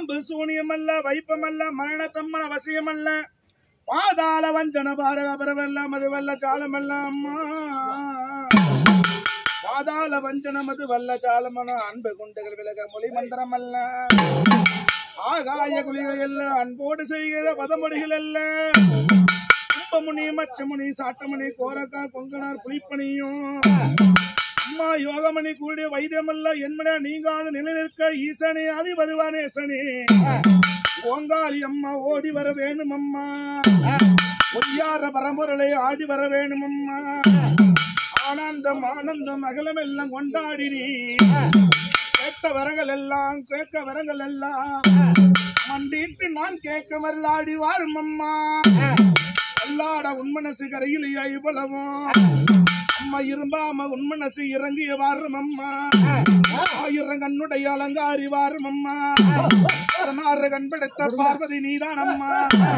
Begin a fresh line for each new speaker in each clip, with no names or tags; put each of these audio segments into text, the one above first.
பாம்பு சூனியமல்ல வைப்பமல்ல மரணத்தம்மன அவசியமல்ல பாதாள வஞ்சன பாரக பரவல்ல மதுவல்ல சாலமல்ல அம்மா பாதாள வஞ்சன மது வல்ல சாலமன அன்பு குண்டுகள் விலக மொழி மந்திரம் அல்ல ஆகாய குளிகள் அல்ல அன்போடு செய்கிற பதமொழிகள் அல்ல கும்பமுனி மச்சமுனி சாட்டமணி கோரக்கா கொங்கனார் புலிப்பணியும் அம்மா யோகமணி கூடிய வைத்தியமல்ல என்மன நீங்காத நிலை நிற்க ஈசனே அதி வருவானேசனே ஓங்காளி அம்மா ஓடி வர வேணும் அம்மா பொய்யார பரம்பொருளை ஆடி வர வேணும் அம்மா ஆனந்தம் ஆனந்தம் அகலம் எல்லாம் கொண்டாடி நீ கேட்ட வரங்கள் எல்லாம் கேட்க வரங்கள் எல்லாம் மண்டிட்டு நான் கேட்க வரலாடி வாரும் அம்மா அல்லாட உண்மனசு கரையில் இவ்வளவும் அம்மா இரும்பாம உண்மனசு இறங்கிய வாரும் அம்மா ஆயிரம் கண்ணுடைய அலங்காரி வாரும் அம்மா பதினாறு கண் படைத்த பார்வதி நீதான் அம்மா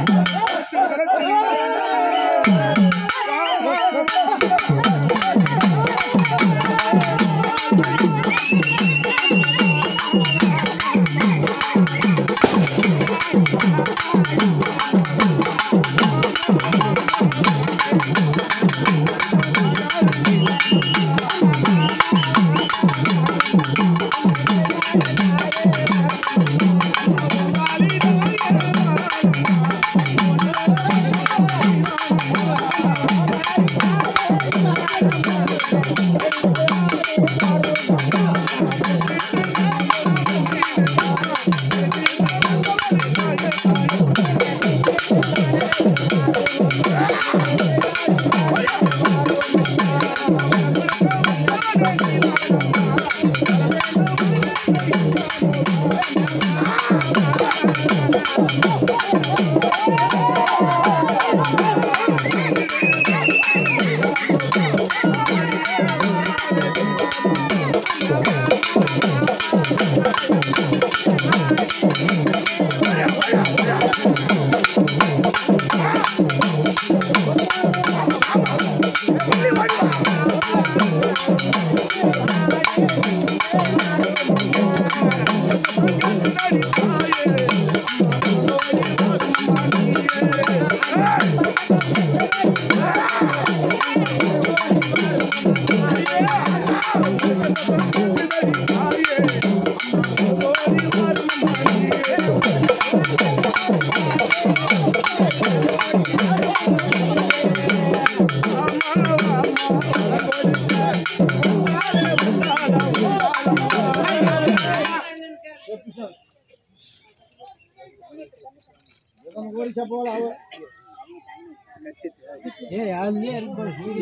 ஏய் அதுலயே இருக்கு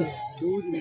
சூரிய